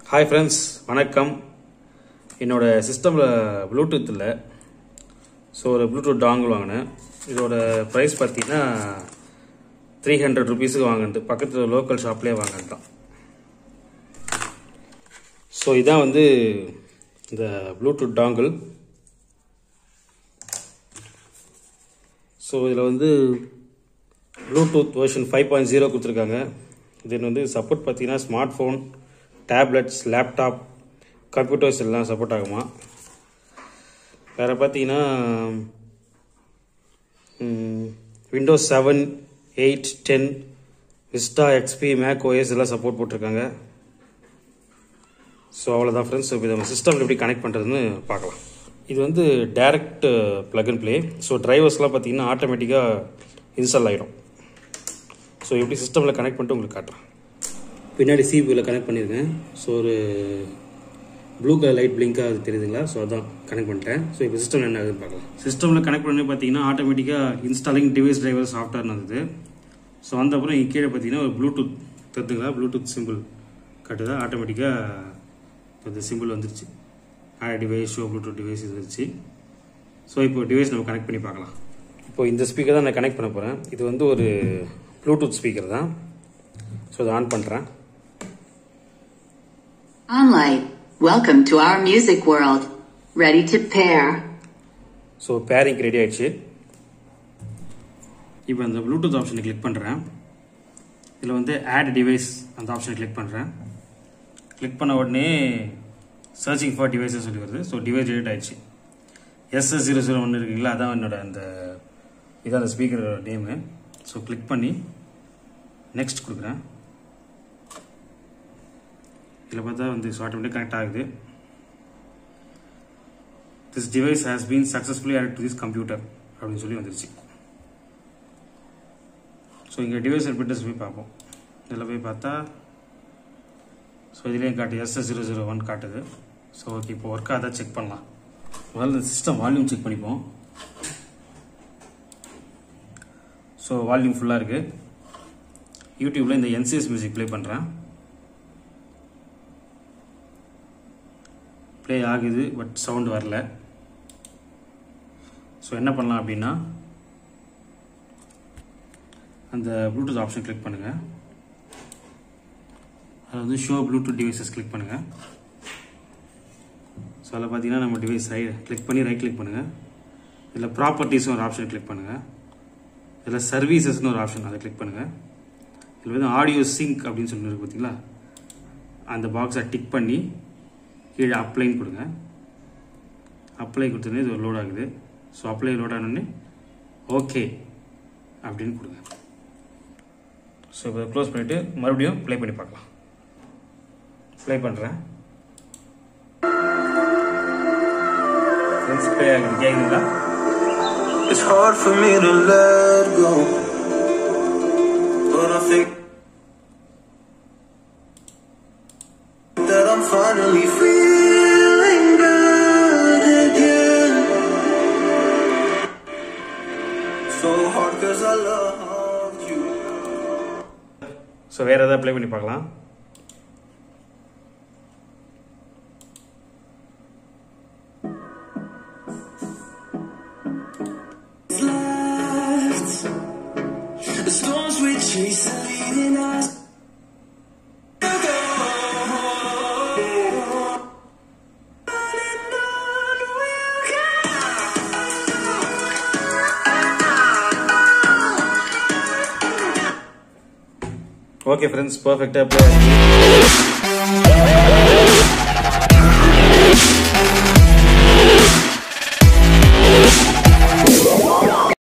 Hi friends வணக்கம் என்னோட சிஸ்டமில் ப்ளூடூத் இல்லை ஸோ ஒரு ப்ளூடூத் டாங்கிள் வாங்கினேன் இதோட ப்ரைஸ் பார்த்தீங்கன்னா த்ரீ ஹண்ட்ரட் ருபீஸுக்கு வாங்கினது பக்கத்தில் லோக்கல் ஷாப்லேயே வாங்கினது தான் ஸோ இதான் வந்து இந்த ப்ளூடூத் டாங்கிள் ஸோ இதில் வந்து Bluetooth version five point zero கொடுத்துருக்காங்க இது வந்து சப்போர்ட் பார்த்தீங்கன்னா smart phone tablets laptop computers எல்லாம் சப்போர்ட் ஆகுமா வேறு பார்த்தீங்கன்னா Windows seven eight ten Vista XP Mac OS எல்லாம் சப்போர்ட் போட்டிருக்காங்க ஸோ அவ்வளோதான் ஃப்ரெண்ட்ஸ் இப்போ நம்ம சிஸ்டமில் எப்படி கனெக்ட் பண்ணுறதுன்னு பார்க்கலாம் இது வந்து direct plug and play so டிரைவர்ஸ்லாம் பார்த்தீங்கன்னா ஆட்டோமேட்டிக்காக இன்ஸ்டால் ஆகிடும் ஸோ எப்படி சிஸ்டமில் கனெக்ட் பண்ணிட்டு உங்களுக்கு காட்டுறேன் பின்னாடி சிபியில் கனெக்ட் பண்ணியிருக்கேன் ஸோ ஒரு ப்ளூ கலர் லைட் பிளிங்காக அது தெரியுதுங்களா ஸோ அதான் கனெக்ட் பண்ணிட்டேன் ஸோ இப்போ சிஸ்டம் என்ன ஆகுதுன்னு பார்க்கலாம் சிஸ்டமில் கனெக்ட் பண்ணி பார்த்தீங்கன்னா ஆட்டோமேட்டிக்காக இன்ஸ்டாலிங் டிவைஸ் டிரைவர் சாஃப்ட்வேர்னு இருந்தது ஸோ அந்த அப்புறம் இங்கே கீழே பார்த்தீங்கன்னா ஒரு ப்ளூடூத் தெரிஞ்சுங்களா ப்ளூடூத் சிம்பிள் காட்டுதா ஆட்டோமேட்டிக்காக இந்த சிம்பிள் வந்துருச்சு add device show Bluetooth device இது வந்துருச்சு ஸோ இப்போ டிவைஸ் நம்ம கனெக்ட் பண்ணி பார்க்கலாம் இப்போ இந்த ஸ்பீக்கர் தான் நான் கனெக்ட் பண்ண போகிறேன் இது வந்து ஒரு ப்ளூடூத் ஸ்பீக்கர் தான் ஸோ அதை ஆன் பண்ணுறேன் Onlight, welcome to our music world. Ready to pair. So pairing ready ஆயிடுச்சு இப்போ அந்த ப்ளூடூத் ஆப்ஷனை கிளிக் பண்ணுறேன் இதில் வந்து ஆட் டிவைஸ் அந்த ஆப்ஷனை கிளிக் பண்ணுறேன் கிளிக் பண்ண உடனே சர்ச்சிங் ஃபார் டிவைஸஸ் சொல்லி வருது ஸோ டிவைஸ் எடிட் ஆயிடுச்சு எஸ்எஸ் ஜீரோ ஜீரோ ஒன்று இருக்குங்களா அதான் என்னோட அந்த இதான் அந்த ஸ்பீக்கர் நேமு ஸோ கிளிக் பண்ணி நெக்ஸ்ட் கொடுக்குறேன் இதில் பார்த்தா வந்து ஆட்டோமேட்டிக் கனெக்ட் ஆகுது this device has been successfully add to this computer அப்படின்னு சொல்லி வந்துருச்சு ஸோ இங்கே டிவைஸ் அட்மிட்டஸ் போய் பார்ப்போம் இதில் போய் பார்த்தா ஸோ இதுலேயும் காட்டு எஸ்எஸ் ஜீரோ ஜீரோ ஒன் காட்டுது ஸோ ஓகே இப்போ ஒர்க்காக அதை செக் பண்ணலாம் முதல்ல இந்த சிஸ்டம் வால்யூம் செக் பண்ணிப்போம் ஸோ வால்யூம் ஃபுல்லாக இருக்குது யூடியூப்பில் இந்த என்சிஎஸ் மியூசிக் ப்ளே பண்ணுறேன் ப்ளே ஆகுது பட் சவுண்ட் வரல ஸோ என்ன பண்ணலாம் அப்படின்னா அந்த ப்ளூடூத் ஆப்ஷன் கிளிக் பண்ணுங்கள் அது வந்து ஷோ ப்ளூடூத் டிவைசஸ் கிளிக் பண்ணுங்கள் ஸோ அதில் பார்த்தீங்கன்னா நம்ம டிவைஸ் ரை கிளிக் பண்ணி ரைட் கிளிக் பண்ணுங்கள் இதில் ப்ராப்பர்ட்டிஸ்னு ஒரு ஆப்ஷன் கிளிக் பண்ணுங்கள் இதில் சர்வீசஸ்னு ஒரு ஆப்ஷன் அதை கிளிக் பண்ணுங்கள் இதில் வந்து ஆடியோ சிங்க் அப்படின்னு சொல்லி இருக்கு பார்த்தீங்களா அந்த பாக்ஸை டிக் பண்ணி கீழே அப்ளைன்னு கொடுங்க அப்ளை கொடுத்தோன்னே இது லோட் ஆகுது ஸோ அப்ளை லோட் ஆனோடனே ஓகே அப்படின்னு கொடுங்க ஸோ இப்போ க்ளோஸ் பண்ணிவிட்டு மறுபடியும் ப்ளே பண்ணி பார்க்கலாம் ப்ளே பண்ணுறேன் ஃப்ரெண்ட்ஸ் ப்ளே ஆகுது கேட்குதுங்களா It's hard for me to let go. But I think that I'm finally feeling good again. So hard cause I loved you. So வேறு எதாவது ப்ளே பண்ணி பார்க்கலாம் left. The storms we chase are leading us. Okay friends பர்ஃபெக்டாக play